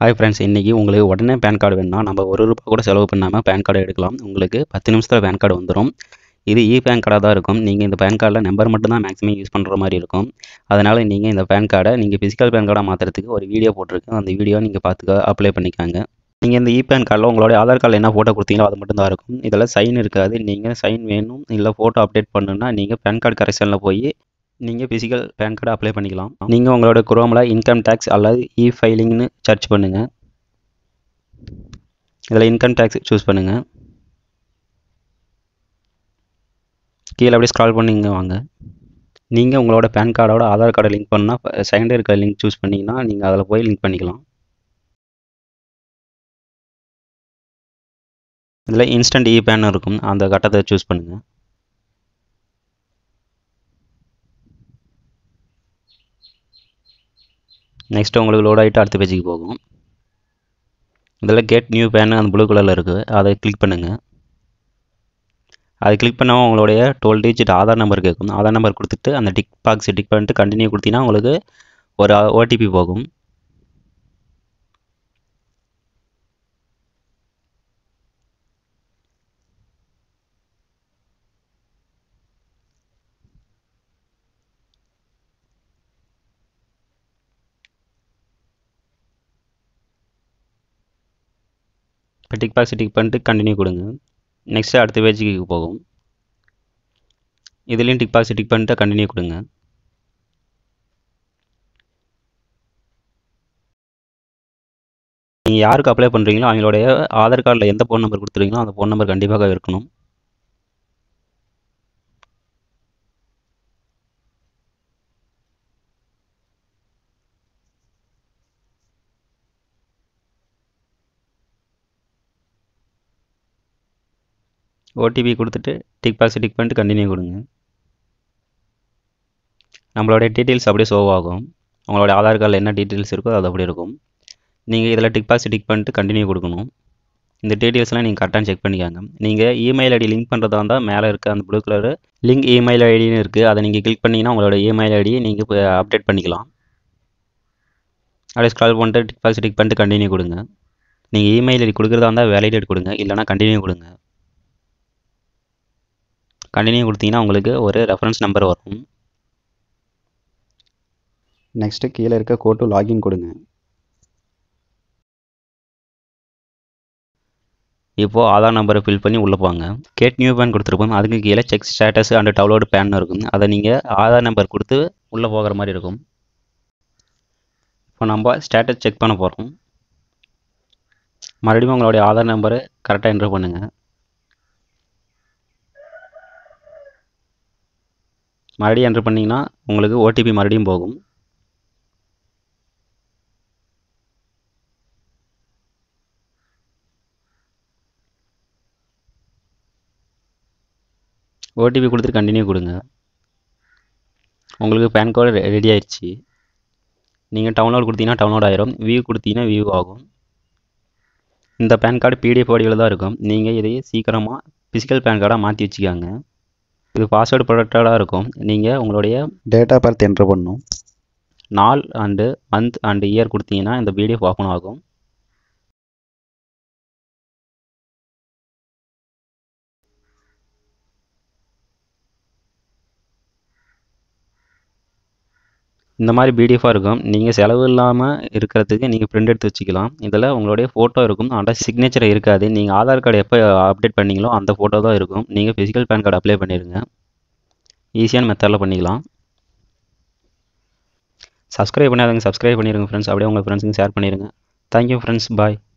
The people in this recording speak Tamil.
ஹாய் ஃப்ரெண்ட்ஸ் இன்றைக்கி உங்களுக்கு உடனே பேன் கார்டு வேணும்னா நம்ம ஒரு ரூபா கூட செலவு பண்ணாமல் பேன் கார்டு எடுக்கலாம் உங்களுக்கு பத்து நிமிஷத்தில் பேன் கார்டு வந்துடும் இது இ பேன் கார்டாக தான் இருக்கும் நீங்கள் இந்த பேன் கார்டில் நம்பர் மட்டும் தான் மேக்ஸிமம் யூஸ் பண்ணுற மாதிரி இருக்கும் அதனால் நீங்கள் இந்த பேன் கார்டை நீங்கள் ஃபிசிக்கல் பேன் கார்டாக மாற்றுறதுக்கு ஒரு வீடியோ போட்டிருக்கேன் அந்த வீடியோ நீங்கள் பார்த்துக்க அப்ளை பண்ணிக்காங்க நீங்கள் இந்த இ பேன் கார்டில் உங்களோட ஆதார் கார்டில் என்ன ஃபோட்டோ கொடுத்தீங்களோ அது மட்டும் தான் இருக்கும் இதில் சைன் இருக்காது நீங்கள் சைன் வேணும் இல்லை ஃபோட்டோ அப்டேட் பண்ணணுன்னா நீங்கள் பேன் கார்டு கரெக்ஷனில் போய் நீங்கள் ஃபிசிக்கல் பேன் கார்டு அப்ளை பண்ணிக்கலாம் நீங்கள் உங்களோட குரோமில் இன்கம் டேக்ஸ் அல்லது இ ஃபைலிங்னு சர்ச் பண்ணுங்கள் இதில் இன்கம் டேக்ஸ் சூஸ் பண்ணுங்கள் கீழே அப்படியே ஸ்க்ரால் பண்ணிங்க வாங்க நீங்கள் உங்களோட பேன் கார்டோட ஆதார் கார்டை லிங்க் பண்ணால் செகண்டரி இருக்க லிங்க் சூஸ் பண்ணிங்கன்னா நீங்கள் அதில் போய் லிங்க் பண்ணிக்கலாம் இதில் இன்ஸ்டன்ட் இ பேன் இருக்கும் அந்த கட்டத்தை சூஸ் பண்ணுங்கள் நெக்ஸ்ட் உங்களுக்கு லோட் ஆகிட்டு அடுத்த பேஜுக்கு போகும் இதில் கெட் நியூ பேன் அந்த ப்ளூ கலரில் இருக்குது அதை கிளிக் பண்ணுங்கள் அதை கிளிக் பண்ணாமல் உங்களுடைய டுவெல் டிஜிட் ஆதார் நம்பர் கேட்கும் ஆதார் நம்பர் கொடுத்துட்டு அந்த டிக் பாக்ஸ் டிக் பண்ணிட்டு கண்டினியூ கொடுத்தீங்கன்னா உங்களுக்கு ஒரு ஓடிபி போகும் இப்போ டிக் பாக்ஸ் டிக் பண்ணிட்டு கண்டினியூ கொடுங்க நெக்ஸ்ட்டு அடுத்த பேஜுக்கு போகும் இதுலேயும் டிக் பாக்ஸ் டிக் பண்ணிட்டு கண்டினியூ கொடுங்க நீங்கள் யாருக்கு அப்ளை பண்ணுறீங்களோ அவங்களுடைய ஆதார் கார்டில் எந்த ஃபோன் நம்பர் கொடுத்துருக்கீங்களோ அந்த ஃபோன் நம்பர் கண்டிப்பாக இருக்கணும் ஓடிபி கொடுத்துட்டு டிக் பாக்ஸ் டிக் பண்ணிட்டு கண்டினியூ கொடுங்க நம்மளோட டீட்டெயில்ஸ் அப்படியே ஷோ ஆகும் உங்களோட ஆதார் கார்டில் என்ன டீட்டெயில்ஸ் இருக்கோ அது அப்படி இருக்கும் நீங்கள் இதில் டிக் பாக்ஸ் டிக் பண்ணிட்டு கண்டினியூ கொடுக்கணும் இந்த டீட்டெயில்ஸ்லாம் நீங்கள் கரெக்டாக செக் பண்ணிக்காங்க நீங்கள் இமெயில் ஐடி லிங்க் பண்ணுறதா இருந்தால் மேலே இருக்க அந்த ப்ளூ கலர் லிங்க் இமெயில் ஐடின்னு இருக்குது அதை நீங்கள் கிளிக் பண்ணிங்கன்னா உங்களோட இமெயில் ஐடியை நீங்கள் இப்போ அப்டேட் பண்ணிக்கலாம் அப்படியே ஸ்க்ரால் பண்ணிட்டு டிக் பாக்ஸ் டிக் பண்ணிட்டு கண்டினியூ கொடுங்க நீங்கள் இமெயில் ஐடி கொடுக்குறதா இருந்தால் வேலிடேட் கொடுங்க இல்லைனா கண்டினியூ கொடுங்க கண்டினியூ கொடுத்தீங்கன்னா உங்களுக்கு ஒரு ரெஃபரன்ஸ் நம்பர் வரும் நெக்ஸ்ட்டு கீழே இருக்க கோட்டு லாகின் கொடுங்க இப்போது ஆதார் நம்பரை ஃபில் பண்ணி உள்ளே போங்க கேட் நியூ பேன் கொடுத்துருப்போம் அதுக்கு கீழே check status and download PAN இருக்கும் அதை நீங்கள் ஆதார் நம்பர் கொடுத்து உள்ளே போகிற மாதிரி இருக்கும் இப்போ நம்ம ஸ்டேட்டஸ் செக் பண்ண போகிறோம் மறுபடியும் உங்களுடைய ஆதார் நம்பரை கரெக்டாக என்ட்ரு பண்ணுங்கள் மறுபடியும் என்ட்ரு பண்ணிங்கன்னா உங்களுக்கு ஓடிபி மறுபடியும் போகும் ஓடிபி கொடுத்துட்டு கண்டினியூ கொடுங்க உங்களுக்கு பேன் கார்டு ரெடி ஆயிடுச்சு நீங்கள் டவுன்லோட் கொடுத்தீங்கன்னா டவுன்லோட் ஆயிரும் வியூ கொடுத்தீங்கன்னா வியூ ஆகும் இந்த பேன் கார்டு பிடிஎஃப் வடிவில் தான் இருக்கும் நீங்கள் இதையே சீக்கிரமாக ஃபிசிக்கல் பேன் கார்டாக மாற்றி வச்சுக்காங்க இது பாஸ்வேர்டு ப்ரொடக்டடாக இருக்கும் நீங்கள் உங்களுடைய டேட் ஆஃப் பர்த் என்ட்ரு பண்ணணும் நாள் அண்டு மந்த் அண்டு இயர் கொடுத்தீங்கன்னா இந்த பிடிஎஃப் ஓப்பன் ஆகும் இந்த மாதிரி பிடிஎஃபாக இருக்கும் நீங்கள் செலவு இல்லாமல் இருக்கிறதுக்கு நீங்கள் பிரிண்ட் எடுத்து வச்சுக்கலாம் இதில் உங்களுடைய ஃபோட்டோ இருக்கும் ஆனால் சிக்னேச்சர் இருக்காது நீங்கள் ஆதார் கார்டு எப்போ அப்டேட் பண்ணீங்களோ அந்த ஃபோட்டோ தான் இருக்கும் நீங்கள் ஃபிசிக்கல் பேன் கார்டு அப்ளை பண்ணிடுங்க ஈஸியான மெத்தடில் பண்ணிக்கலாம் சப்ஸ்கிரைப் பண்ணாதவங்க சப்ஸ்கிரைப் பண்ணிடுங்க ஃப்ரெண்ட்ஸ் அப்படியே உங்கள் ஃப்ரெண்ட்ஸுக்கு ஷேர் பண்ணிடுங்க தேங்க்யூ ஃப்ரெண்ட்ஸ் பாய்